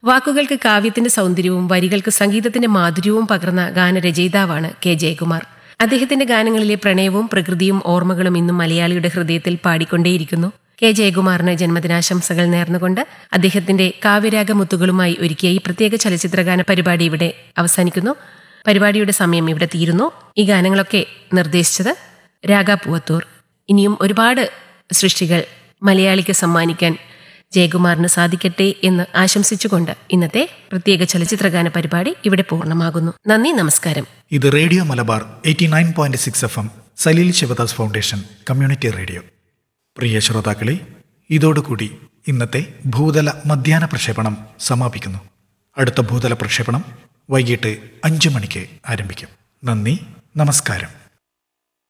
വാക്കുകൾക്ക് കാവ്യത്തിന്റെ സൗന്ദര്യവും വരികൾക്ക് സംഗീതത്തിന്റെ മാധുര്യവും പകർന്ന ഗാനരചയിതാവാണ് കെ ജയകുമാർ അദ്ദേഹത്തിന്റെ ഗാനങ്ങളിലെ പ്രണയവും പ്രകൃതിയും ഓർമ്മകളും ഇന്നും മലയാളിയുടെ ഹൃദയത്തിൽ പാടിക്കൊണ്ടേയിരിക്കുന്നു കെ ജയകുമാറിന് ജന്മദിനാശംസകൾ നേർന്നുകൊണ്ട് അദ്ദേഹത്തിന്റെ കാവ്യരാഗമുത്തുകളുമായി ഒരുക്കിയ ഈ പ്രത്യേക ചലച്ചിത്രഗാന പരിപാടി ഇവിടെ അവസാനിക്കുന്നു പരിപാടിയുടെ സമയം ഇവിടെ തീരുന്നു ഈ ഗാനങ്ങളൊക്കെ നിർദ്ദേശിച്ചത് രാഗ പൂവത്തൂർ ഇനിയും ഒരുപാട് സൃഷ്ടികൾ മലയാളിക്ക് സമ്മാനിക്കാൻ ജയകുമാറിന് സാധിക്കട്ടെ എന്ന് ആശംസിച്ചുകൊണ്ട് ഇന്നത്തെ പ്രത്യേക ചലച്ചിത്രഗാന പരിപാടി ഇവിടെ പൂർണ്ണമാകുന്നു നന്ദി നമസ്കാരം ഇത് radio Malabar eighty nine point six F M Saleel Shivadas foundation community radio പ്രിയ ശ്രോതാക്കളെ ഇതോടുകൂടി ഇന്നത്തെ ഭൂതല മധ്യാഹ്ന പ്രക്ഷേപണം സമാപിക്കുന്നു അടുത്ത ഭൂതല പ്രക്ഷേപണം വൈകിട്ട് അഞ്ചു മണിക്ക് ആരംഭിക്കും നന്ദി നമസ്കാരം